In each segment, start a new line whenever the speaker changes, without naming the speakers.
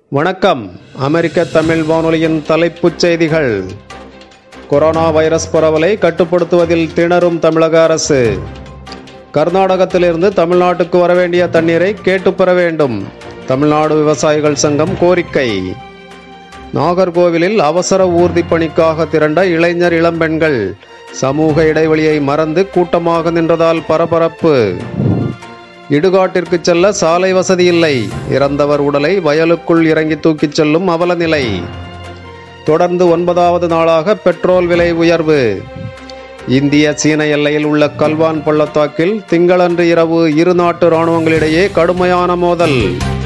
வணக்கம் அமெரிக்க தமிழ் வானொலியின் தலைப்புச் செய்திகள் கொரோனா வைரஸ் பரவலை கட்டுப்படுத்துவதில் திணறும் தமிழக அரசு கர்நாடகத்திலிருந்து தமிழ்நாட்டுக்கு வர வேண்டிய தண்ணீரை கேட்டு பெற வேண்டும் தமிழ்நாடு விவசாயிகள் சங்கம் கோரிக்கை நாகர்கோவிலில் அவசர ஊர்தி பணிக்காக திரண்ட இளைஞர் இளம்பெண்கள் சமூக இடைவெளியை மறந்து கூட்டமாக நின்றதால் பரபரப்பு இடுகாட்டிற்கு செல்ல சாலை வசதி இல்லை இறந்தவர் உடலை வயலுக்குள் இறங்கி தூக்கிச் செல்லும் அவலநிலை தொடர்ந்து ஒன்பதாவது நாளாக பெட்ரோல் விலை உயர்வு இந்திய சீன எல்லையில் உள்ள கல்வான் பள்ளத்தாக்கில் திங்களன்று இரவு இரு நாட்டு இராணுவங்களிடையே கடுமையான மோதல்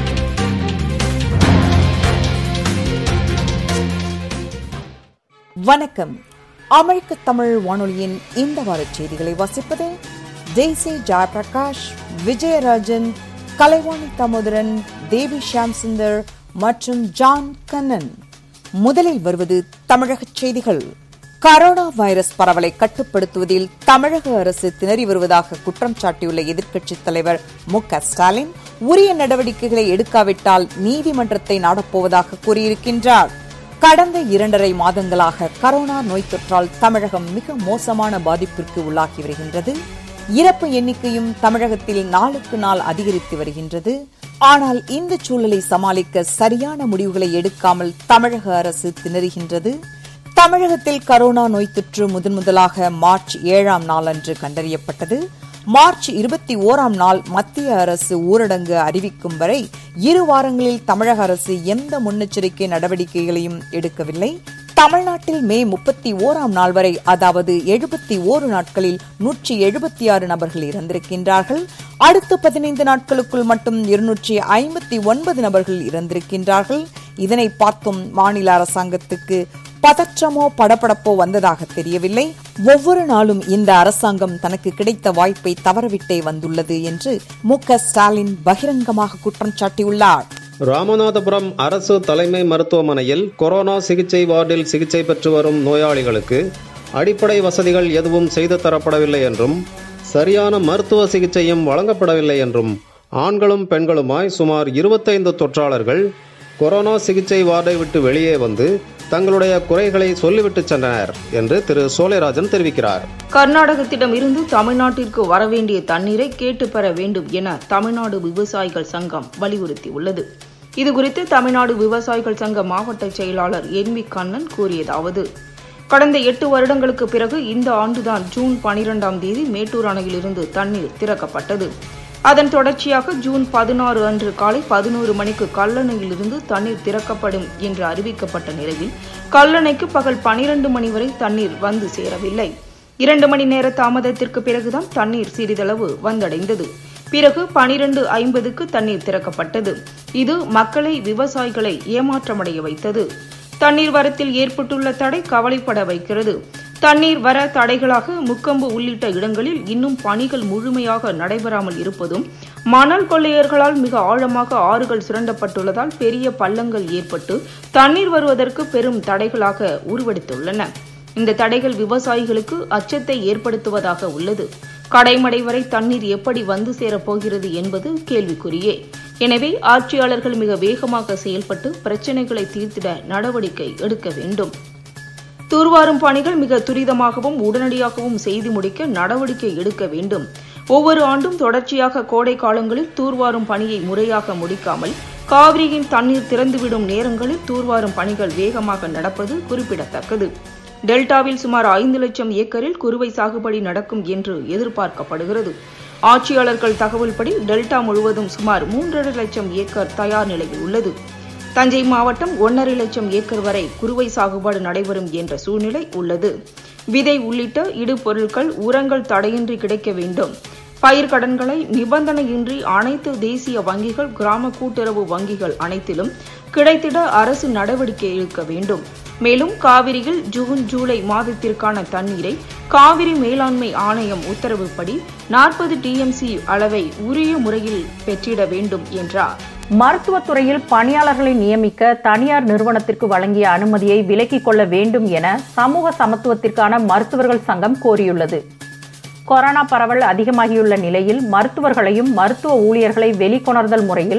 வணக்கம் அமெரிக்க தமிழ் வானொலியின் இந்த வார செய்திகளை வாசிப்பது ஜெய்சி ஜெயபிரகாஷ் விஜயராஜன் கலைவாணி தாமோதரன் தேவி ஷியாம் சுந்தர் மற்றும் ஜான் கண்ணன் முதலில் வருவது தமிழக செய்திகள் கரோனா வைரஸ் பரவலை கட்டுப்படுத்துவதில் தமிழக அரசு திணறி வருவதாக குற்றம் சாட்டியுள்ள எதிர்க்கட்சித் தலைவர் மு க ஸ்டாலின் உரிய நடவடிக்கைகளை எடுக்காவிட்டால் நீதிமன்றத்தை நாடப்போவதாக கூறியிருக்கின்றார் கடந்த இரண்டரை மாதங்களாக கரோனா நோய் தொற்றால் தமிழகம் மிக மோசமான பாதிப்பிற்கு உள்ளாகி வருகின்றது இறப்பு எண்ணிக்கையும் தமிழகத்தில் நாளுக்கு நாள் அதிகரித்து வருகின்றது ஆனால் இந்த சூழலை சமாளிக்க சரியான முடிவுகளை எடுக்காமல் தமிழக அரசு திணறுகின்றது தமிழகத்தில் கரோனா நோய் தொற்று முதன் முதலாக மார்ச் ஏழாம் நாளன்று கண்டறியப்பட்டது மார்ச் இருபத்தி ஓராம் நாள் மத்திய அரசு ஊரடங்கு அறிவிக்கும் வரை இரு வாரங்களில் தமிழக அரசு எந்த முன்னெச்சரிக்கை நடவடிக்கைகளையும் எடுக்கவில்லை தமிழ்நாட்டில் மே முப்பத்தி ஓராம் நாள் வரை அதாவது எழுபத்தி ஓரு நாட்களில் நூற்றி எழுபத்தி ஆறு நபர்கள் இறந்திருக்கின்றார்கள் அடுத்த பதினைந்து நாட்களுக்குள் மட்டும் இருநூற்றி ஐம்பத்தி ஒன்பது நபர்கள் இறந்திருக்கின்றார்கள் இதனை பார்த்தும் மாநில அரசாங்கத்துக்கு பதற்றமோ படபடப்போ வந்ததாக தெரியவில்லை ஒவ்வொரு நாளும் இந்த அரசாங்கம் தனக்கு கிடைத்த வாய்ப்பை தவறவிட்டே வந்துள்ளது என்று மு க ஸ்டாலின் பகிரங்கமாக குற்றம் சாட்டியுள்ளார்
ராமநாதபுரம் அரசு தலைமை மருத்துவமனையில் கொரோனா சிகிச்சை வார்டில் சிகிச்சை பெற்று வரும் நோயாளிகளுக்கு அடிப்படை வசதிகள் எதுவும் செய்து தரப்படவில்லை என்றும் சரியான மருத்துவ சிகிச்சையும் வழங்கப்படவில்லை என்றும் ஆண்களும் பெண்களுமாய் சுமார் இருபத்தைந்து தொற்றாளர்கள் கொரோனா சிகிச்சை வார்டை விட்டு வெளியே வந்து தங்களுடைய குறைகளை சொல்லிவிட்டு சென்றனர் என்று திரு சோலைராஜன் தெரிவிக்கிறார்
கர்நாடகத்திடம் இருந்து தமிழ்நாட்டிற்கு வரவேண்டிய தண்ணீரை கேட்டு பெற வேண்டும் என தமிழ்நாடு விவசாயிகள் சங்கம் வலியுறுத்தியுள்ளது இதுகுறித்து தமிழ்நாடு விவசாயிகள் சங்க மாவட்ட செயலாளர் என் வி கண்ணன் கூறியதாவது கடந்த எட்டு வருடங்களுக்கு பிறகு இந்த ஆண்டுதான் ஜூன் பனிரெண்டாம் தேதி மேட்டூர் அணையிலிருந்து தண்ணீர் திறக்கப்பட்டது அதன் தொடர்ச்சியாக ஜூன் பதினாறு அன்று காலை பதினோரு மணிக்கு கல்லணையிலிருந்து தண்ணீர் திறக்கப்படும் என்று அறிவிக்கப்பட்ட நிலையில் கல்லணைக்கு பகல் பனிரெண்டு மணி வரை தண்ணீர் வந்து சேரவில்லை இரண்டு மணி நேர தாமதத்திற்கு பிறகுதான் தண்ணீர் சிறிதளவு வந்தடைந்தது பிறகு பனிரெண்டு ஐம்பதுக்கு தண்ணீர் திறக்கப்பட்டது இது மக்களை விவசாயிகளை ஏமாற்றமடைய வைத்தது தண்ணீர் வரத்தில் ஏற்பட்டுள்ள தடை கவலைப்பட வைக்கிறது தண்ணீர் வர தடைகளாக முக்கம்பு உள்ளிட்ட இடங்களில் இன்னும் பணிகள் முழுமையாக நடைபெறாமல் இருப்பதும் மணல் கொள்ளையர்களால் மிக ஆழமாக ஆறுகள் சுரண்டப்பட்டுள்ளதால் பெரிய பள்ளங்கள் ஏற்பட்டு தண்ணீர் வருவதற்கு பெரும் தடைகளாக உருவெடுத்துள்ளன இந்த தடைகள் விவசாயிகளுக்கு அச்சத்தை ஏற்படுத்துவதாக உள்ளது கடைமடை வரை தண்ணீர் எப்படி வந்து சேரப் போகிறது என்பது கேள்விக்குறியே எனவே ஆட்சியாளர்கள் மிக வேகமாக செயல்பட்டு பிரச்சினைகளை தீர்த்திட நடவடிக்கை எடுக்க வேண்டும் தூர்வாரும் பணிகள் மிக துரிதமாகவும் உடனடியாகவும் செய்து முடிக்க நடவடிக்கை எடுக்க வேண்டும் ஒவ்வொரு ஆண்டும் தொடர்ச்சியாக கோடை காலங்களில் தூர்வாரும் பணியை முறையாக முடிக்காமல் காவிரியின் தண்ணீர் திறந்துவிடும் நேரங்களில் தூர்வாரும் பணிகள் வேகமாக நடப்பது குறிப்பிடத்தக்கது டெல்டாவில் சுமார் ஐந்து லட்சம் ஏக்கரில் குறுவை சாகுபடி நடக்கும் என்று எதிர்பார்க்கப்படுகிறது ஆட்சியாளர்கள் தகவல்படி டெல்டா முழுவதும் சுமார் மூன்றரை லட்சம் ஏக்கர் தயார் நிலையில் உள்ளது தஞ்சை மாவட்டம் ஒன்றரை லட்சம் ஏக்கர் வரை குறுவை சாகுபாடு நடைபெறும் என்ற சூழ்நிலை உள்ளது விதை உள்ளிட்ட இடுபொருட்கள் உரங்கள் தடையின்றி கிடைக்க வேண்டும் பயிர் கடன்களை நிபந்தனையின்றி அனைத்து தேசிய வங்கிகள் கிராம கூட்டுறவு வங்கிகள் அனைத்திலும் கிடைத்திட அரசு நடவடிக்கை எடுக்க வேண்டும் மேலும் காவிரியில் ஜூன் ஜூலை மாதத்திற்கான தண்ணீரை காவிரி மேலாண்மை ஆணையம் உத்தரவுப்படி நாற்பது டிஎம்சி அளவை உரிய முறையில் பெற்றிட வேண்டும் என்றார்
மருத்துவத்துறையில் பணியாளர்களை நியமிக்க தனியார் நிறுவனத்திற்கு வழங்கிய அனுமதியை விலக்கிக் கொள்ள வேண்டும் என சமூக சமத்துவத்திற்கான மருத்துவர்கள் சங்கம் கோரியுள்ளது கொரோனா பரவல் அதிகமாகியுள்ள நிலையில் மருத்துவர்களையும் மருத்துவ ஊழியர்களை வெளிக்கொணர்தல் முறையில்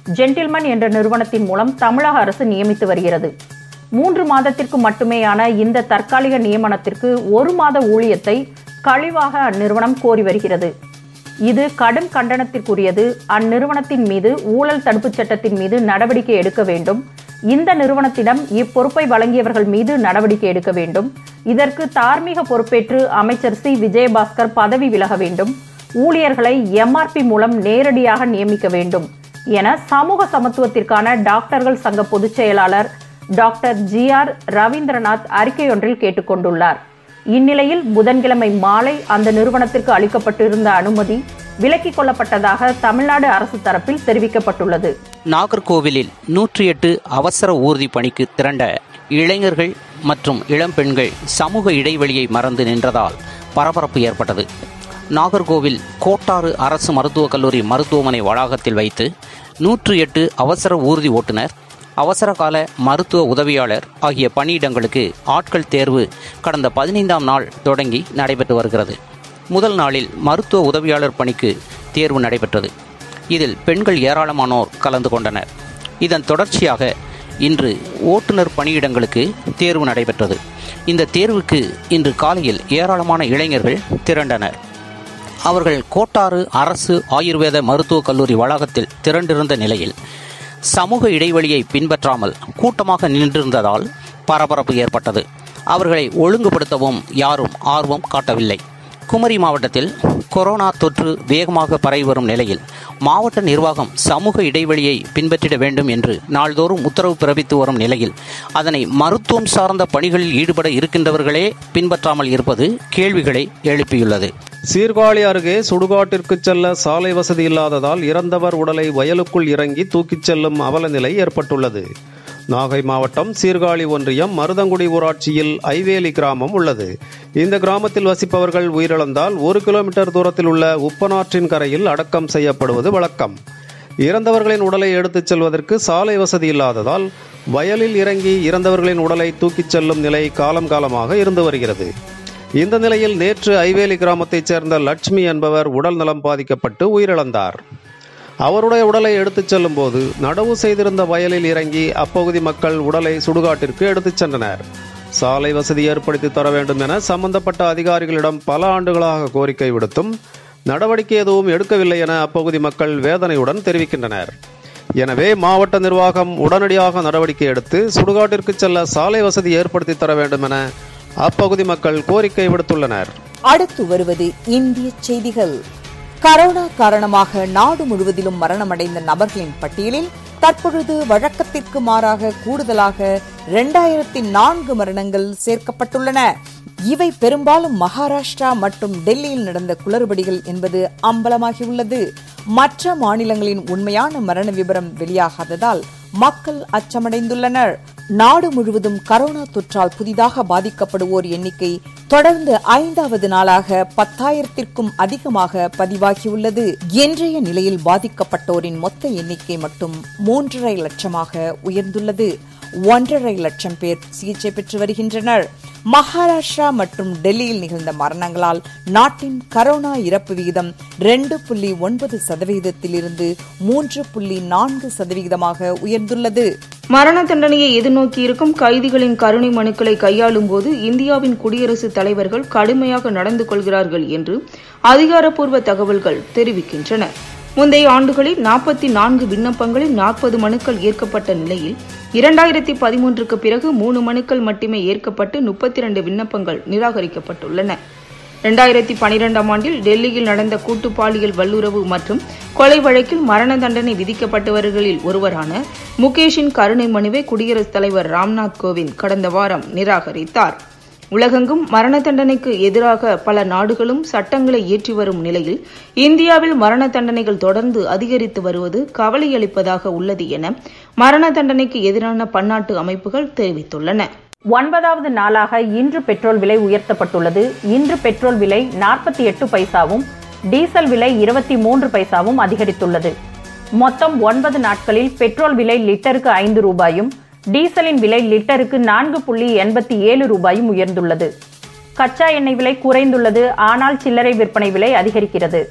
ஜென்டில்மன் என்ற நிறுவனத்தின் மூலம் தமிழக அரசு நியமித்து வருகிறது மூன்று மாதத்திற்கு மட்டுமேயான இந்த தற்காலிக நியமனத்திற்கு ஒரு மாத ஊழியத்தை கழிவாக அந்நிறுவனம் கோரி வருகிறது இது கடும் கண்டனத்திற்குரியது அந்நிறுவனத்தின் மீது ஊழல் தடுப்புச் சட்டத்தின் மீது நடவடிக்கை எடுக்க வேண்டும் இந்த நிறுவனத்திடம் இப்பொறுப்பை வழங்கியவர்கள் மீது நடவடிக்கை எடுக்க வேண்டும் இதற்கு தார்மீக பொறுப்பேற்று அமைச்சர் சி விஜயபாஸ்கர் பதவி விலக வேண்டும் ஊழியர்களை எம்ஆர்பி மூலம் நேரடியாக நியமிக்க வேண்டும் என சமூக சமத்துவத்திற்கான டாக்டர்கள் சங்க பொதுச் செயலாளர் டாக்டர் ஜி ஆர் ரவீந்திரநாத் அறிக்கையொன்றில் கேட்டுக்கொண்டுள்ளார் இந்நிலையில் புதன்கிழமை மாலை அந்த நிறுவனத்திற்கு அளிக்கப்பட்டிருந்த அனுமதி விலக்கிக் கொள்ளப்பட்டதாக தமிழ்நாடு அரசு தரப்பில் தெரிவிக்கப்பட்டுள்ளது
நாகர்கோவிலில் நூற்றி எட்டு அவசர ஊர்தி பணிக்கு திரண்ட இளைஞர்கள் மற்றும் இளம்பெண்கள் சமூக இடைவெளியை மறந்து நின்றதால் பரபரப்பு ஏற்பட்டது நாகர்கோவில் கோட்டாறு அரசு மருத்துவக் கல்லூரி மருத்துவமனை வளாகத்தில் வைத்து நூற்று எட்டு அவசர ஊர்தி ஓட்டுநர் அவசர கால மருத்துவ உதவியாளர் ஆகிய பணியிடங்களுக்கு ஆட்கள் தேர்வு கடந்த பதினைந்தாம் நாள் தொடங்கி நடைபெற்று வருகிறது முதல் நாளில் மருத்துவ உதவியாளர் பணிக்கு தேர்வு நடைபெற்றது இதில் பெண்கள் ஏராளமானோர் கலந்து கொண்டனர் இதன் தொடர்ச்சியாக இன்று ஓட்டுநர் பணியிடங்களுக்கு தேர்வு நடைபெற்றது இந்த தேர்வுக்கு இன்று காலையில் ஏராளமான இளைஞர்கள் திரண்டனர் அவர்கள் கோட்டாறு அரசு ஆயுர்வேத மருத்துவக் கல்லூரி வளாகத்தில் திரண்டிருந்த நிலையில் சமூக இடைவெளியை பின்பற்றாமல் கூட்டமாக நின்றிருந்ததால் பரபரப்பு ஏற்பட்டது அவர்களை ஒழுங்குபடுத்தவும் யாரும் ஆர்வம் காட்டவில்லை குமரி மாவட்டத்தில் கொரோனா தொற்று வேகமாக பரவி வரும் நிலையில் மாவட்ட நிர்வாகம் சமூக இடைவெளியை பின்பற்றிட வேண்டும் என்று நாள்தோறும் உத்தரவு பிறப்பித்து வரும் நிலையில் அதனை மருத்துவம் சார்ந்த பணிகளில் ஈடுபட இருக்கின்றவர்களே பின்பற்றாமல் இருப்பது கேள்விகளை எழுப்பியுள்ளது
சீர்காழி அருகே சுடுகாட்டிற்கு செல்ல சாலை வசதி இல்லாததால் இறந்தவர் உடலை வயலுக்குள் இறங்கி தூக்கிச் செல்லும் அவலநிலை ஏற்பட்டுள்ளது நாகை மாவட்டம் சீர்காழி ஒன்றியம் மருதங்குடி ஊராட்சியில் ஐவேலி கிராமம் உள்ளது இந்த கிராமத்தில் வசிப்பவர்கள் உயிரிழந்தால் ஒரு கிலோமீட்டர் தூரத்தில் உள்ள உப்பனாற்றின் கரையில் அடக்கம் செய்யப்படுவது வழக்கம் இறந்தவர்களின் உடலை எடுத்துச் செல்வதற்கு சாலை வசதி இல்லாததால் வயலில் இறங்கி இறந்தவர்களின் உடலை தூக்கிச் செல்லும் நிலை காலம் காலமாக இருந்து வருகிறது இந்த நிலையில் நேற்று ஐவேலி கிராமத்தைச் சேர்ந்த லட்சுமி என்பவர் உடல் நலம் பாதிக்கப்பட்டு உயிரிழந்தார் அவருடைய உடலை எடுத்துச் செல்லும் போது நடவு செய்திருந்த வயலில் இறங்கி அப்பகுதி மக்கள் உடலை சுடுகாட்டிற்கு எடுத்துச் சென்றனர் சாலை வசதி ஏற்படுத்தி தர வேண்டும் என சம்பந்தப்பட்ட அதிகாரிகளிடம் பல ஆண்டுகளாக கோரிக்கை விடுத்தும் நடவடிக்கை எதுவும் எடுக்கவில்லை என அப்பகுதி மக்கள் வேதனையுடன் தெரிவிக்கின்றனர் எனவே மாவட்ட நிர்வாகம் உடனடியாக நடவடிக்கை எடுத்து சுடுகாட்டிற்கு செல்ல சாலை வசதி ஏற்படுத்தி தர வேண்டும் என அப்பகுதி மக்கள் கோரிக்கை விடுத்துள்ளனர்
அடுத்து வருவது இந்திய செய்திகள் கரோனா காரணமாக நாடு முழுவதிலும் மரணமடைந்த நபர்களின் பட்டியலில் தற்பொழுது வழக்கத்திற்கு மாறாக கூடுதலாக இரண்டாயிரத்தி நான்கு மரணங்கள் சேர்க்கப்பட்டுள்ளன இவை பெரும்பாலும் மகாராஷ்டிரா மற்றும் டெல்லியில் நடந்த குளறுபடிகள் என்பது அம்பலமாகியுள்ளது மற்ற மாநிலங்களின் உண்மையான மரண விவரம் வெளியாகாததால் மக்கள் அச்சமடைந்துள்ளனர் நாடு முழுவதும் கரோனா தொற்றால் புதிதாக பாதிக்கப்படுவோர் எண்ணிக்கை தொடர்ந்து ஐந்தாவது நாளாக பத்தாயிரத்திற்கும் அதிகமாக பதிவாகியுள்ளது இன்றைய நிலையில் பாதிக்கப்பட்டோரின் மொத்த எண்ணிக்கை மட்டும் மூன்றரை லட்சமாக உயர்ந்துள்ளது ஒன்றரை லட்சம் பேர் சிகிச்சை பெற்று வருகின்றனர் மகாராஷ்டிரா மற்றும் டெல்லியில் நிகழ்ந்த மரணங்களால் நாட்டின் கரோனா இறப்பு விகிதம் ரெண்டு புள்ளி ஒன்பது சதவிகிதத்திலிருந்து மூன்று புள்ளி நான்கு சதவிகிதமாக உயர்ந்துள்ளது
மரண தண்டனையை எதிர்நோக்கி இருக்கும் கைதிகளின் கருணை மனுக்களை கையாளும் போது இந்தியாவின் குடியரசுத் தலைவர்கள் கடுமையாக நடந்து கொள்கிறார்கள் என்று அதிகாரப்பூர்வ தகவல்கள் தெரிவிக்கின்றன முந்தைய ஆண்டுகளில் நாற்பத்தி நான்கு விண்ணப்பங்களில் நாற்பது மனுக்கள் ஏற்கப்பட்ட நிலையில் இரண்டாயிரத்தி பதிமூன்றுக்கு பிறகு மூணு மனுக்கள் மட்டுமே ஏற்கப்பட்டு முப்பத்தி இரண்டு விண்ணப்பங்கள் நிராகரிக்கப்பட்டுள்ளன இரண்டாயிரத்தி பனிரெண்டாம் ஆண்டில் டெல்லியில் நடந்த கூட்டு பாலியல் வல்லுறவு மற்றும் கொலை வழக்கில் மரண தண்டனை விதிக்கப்பட்டவர்களில் ஒருவரான முகேஷின் கருணை மனுவை குடியரசுத் தலைவர் ராம்நாத் கோவிந்த் கடந்த வாரம் நிராகரித்தார் உலகெங்கும் மரண தண்டனைக்கு எதிராக பல நாடுகளும் சட்டங்களை இயற்றி வரும் நிலையில் இந்தியாவில் மரண தண்டனைகள் தொடர்ந்து அதிகரித்து வருவது கவலையளிப்பதாக உள்ளது என மரண தண்டனைக்கு எதிரான பன்னாட்டு அமைப்புகள் தெரிவித்துள்ளன
ஒன்பதாவது நாளாக இன்று பெட்ரோல் விலை உயர்த்தப்பட்டுள்ளது இன்று பெட்ரோல் விலை நாற்பத்தி எட்டு பைசாவும் டீசல் விலை இருபத்தி மூன்று பைசாவும் அதிகரித்துள்ளது மொத்தம் ஒன்பது நாட்களில் பெட்ரோல் விலை லிட்டருக்கு ஐந்து ரூபாயும் டீசலின் விலை லிட்டருக்கு நான்கு புள்ளி எண்பத்தி ஏழு ரூபாயும் உயர்ந்துள்ளது கச்சா எண்ணெய் விலை குறைந்துள்ளது ஆனால் சில்லறை விற்பனை விலை அதிகரிக்கிறது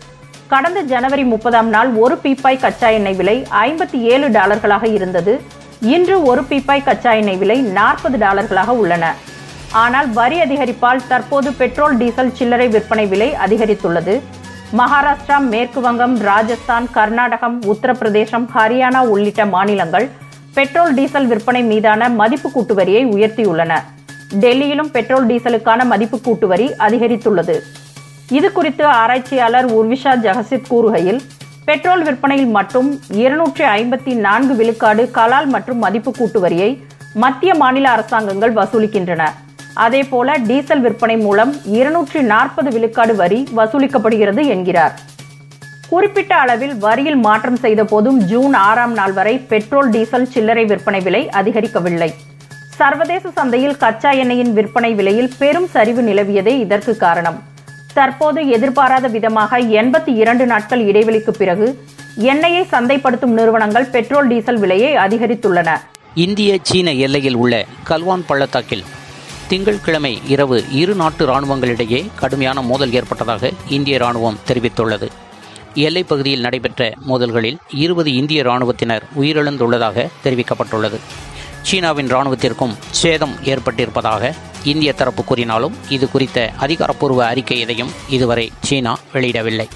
கடந்த ஜனவரி முப்பதாம் நாள் ஒரு பீப்பாய் கச்சா எண்ணெய் விலை ஐம்பத்தி ஏழு டாலர்களாக இருந்தது இன்று ஒரு பீப்பாய் கச்சா எண்ணெய் விலை நாற்பது டாலர்களாக உள்ளன ஆனால் வரி அதிகரிப்பால் தற்போது பெட்ரோல் டீசல் சில்லறை விற்பனை விலை அதிகரித்துள்ளது மகாராஷ்டிரா மேற்கு வங்கம் ராஜஸ்தான் கர்நாடகம் உத்தரப்பிரதேசம் ஹரியானா உள்ளிட்ட மாநிலங்கள் பெட்ரோல் டீசல் விற்பனை மீதான மதிப்பு கூட்டு வரியை உயர்த்தியுள்ளன டெல்லியிலும் பெட்ரோல் டீசலுக்கான மதிப்பு கூட்டு வரி அதிகரித்துள்ளது இது குறித்து ஆராய்ச்சியாளர் உர்விஷா ஜஹசித் கூறுகையில் பெட்ரோல் விற்பனையில் மட்டும் இருநூற்றி ஐம்பத்தி நான்கு விழுக்காடு கலால் மற்றும் மதிப்பு கூட்டு வரியை மத்திய மாநில அரசாங்கங்கள் வசூலிக்கின்றன அதேபோல டீசல் விற்பனை மூலம் இருநூற்றி நாற்பது விழுக்காடு வரி வசூலிக்கப்படுகிறது என்கிறார் குறிப்பிட்ட அளவில் வரியில் மாற்றம் செய்த போதும் ஜூன் ஆறாம் நாள் வரை பெட்ரோல் டீசல் சில்லறை விற்பனை விலை அதிகரிக்கவில்லை சர்வதேச சந்தையில் கச்சா எண்ணெயின் விற்பனை விலையில் பெரும் சரிவு நிலவியதே இதற்கு காரணம் தற்போது எதிர்பாராத விதமாக எண்பத்தி இரண்டு நாட்கள் இடைவெளிக்கு பிறகு எண்ணெயை சந்தைப்படுத்தும் நிறுவனங்கள் பெட்ரோல் டீசல் விலையை அதிகரித்துள்ளன
இந்திய சீன எல்லையில் உள்ள கல்வான் பள்ளத்தாக்கில் திங்கட்கிழமை இரவு இரு நாட்டு ராணுவங்களிடையே கடுமையான மோதல் ஏற்பட்டதாக இந்திய ராணுவம் தெரிவித்துள்ளது எல்லைப் பகுதியில் நடைபெற்ற மோதல்களில் இருபது இந்திய ராணுவத்தினர் உயிரிழந்துள்ளதாக தெரிவிக்கப்பட்டுள்ளது சீனாவின் ராணுவத்திற்கும் சேதம் ஏற்பட்டிருப்பதாக இந்திய தரப்பு கூறினாலும் இது குறித்த அதிகாரப்பூர்வ அறிக்கை எதையும் இதுவரை சீனா வெளியிடவில்லை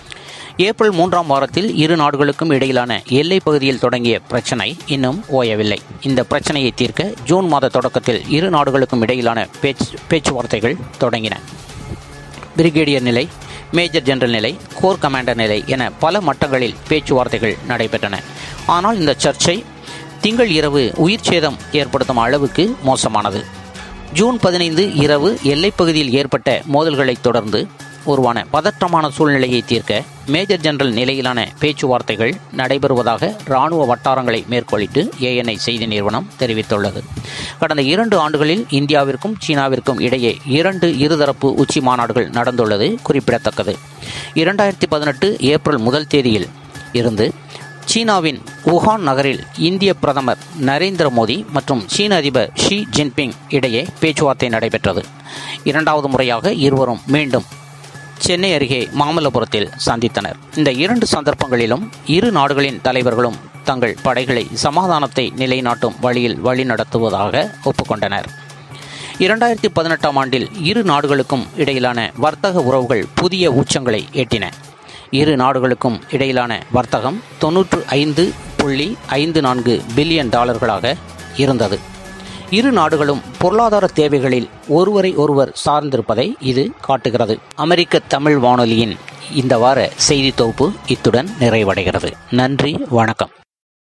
ஏப்ரல் மூன்றாம் வாரத்தில் இரு நாடுகளுக்கும் இடையிலான எல்லைப் பகுதியில் தொடங்கிய பிரச்சினை இன்னும் ஓயவில்லை இந்த பிரச்சனையை தீர்க்க ஜூன் மாத தொடக்கத்தில் இரு நாடுகளுக்கும் இடையிலான பேச்சு பேச்சுவார்த்தைகள் தொடங்கின பிரிகேடியர் நிலை மேஜர் ஜெனரல் நிலை கோர் கமாண்டர் நிலை என பல மட்டங்களில் பேச்சுவார்த்தைகள் நடைபெற்றன ஆனால் இந்த சர்ச்சை திங்கள் இரவு உயிர் சேதம் ஏற்படுத்தும் அளவுக்கு மோசமானது ஜூன் பதினைந்து இரவு எல்லைப் பகுதியில் ஏற்பட்ட மோதல்களைத் தொடர்ந்து உருவான பதற்றமான சூழ்நிலையை தீர்க்க மேஜர் ஜெனரல் நிலையிலான பேச்சுவார்த்தைகள் நடைபெறுவதாக இராணுவ வட்டாரங்களை மேற்கோளிட்டு ஏஎன்ஐ செய்தி நிறுவனம் தெரிவித்துள்ளது கடந்த இரண்டு ஆண்டுகளில் இந்தியாவிற்கும் சீனாவிற்கும் இடையே இரண்டு இருதரப்பு உச்சி மாநாடுகள் நடந்துள்ளது குறிப்பிடத்தக்கது இரண்டாயிரத்தி பதினெட்டு ஏப்ரல் முதல் தேதியில் இருந்து சீனாவின் wuhan நகரில் இந்திய பிரதமர் நரேந்திர மோடி மற்றும் சீன அதிபர் ஷி ஜின்பிங் இடையே பேச்சுவார்த்தை நடைபெற்றது இரண்டாவது முறையாக இருவரும் மீண்டும் சென்னை அருகே மாமல்லபுரத்தில் சந்தித்தனர் இந்த இரண்டு சந்தர்ப்பங்களிலும் இரு நாடுகளின் தலைவர்களும் தங்கள் படைகளை சமாதானத்தை நிலைநாட்டும் வழியில் வழிநடத்துவதாக ஒப்புக்கொண்டனர் இரண்டாயிரத்தி பதினெட்டாம் ஆண்டில் இரு நாடுகளுக்கும் இடையிலான வர்த்தக உறவுகள் புதிய உச்சங்களை எட்டின இரு நாடுகளுக்கும் இடையிலான வர்த்தகம் தொன்னூற்று ஐந்து புள்ளி ஐந்து நான்கு பில்லியன் டாலர்களாக இருந்தது இரு நாடுகளும் பொருளாதார தேவைகளில் ஒருவரை ஒருவர் சார்ந்திருப்பதை இது காட்டுகிறது அமெரிக்க தமிழ் வானொலியின் இந்த வார செய்தி தொகுப்பு இத்துடன் நிறைவடைகிறது நன்றி வணக்கம்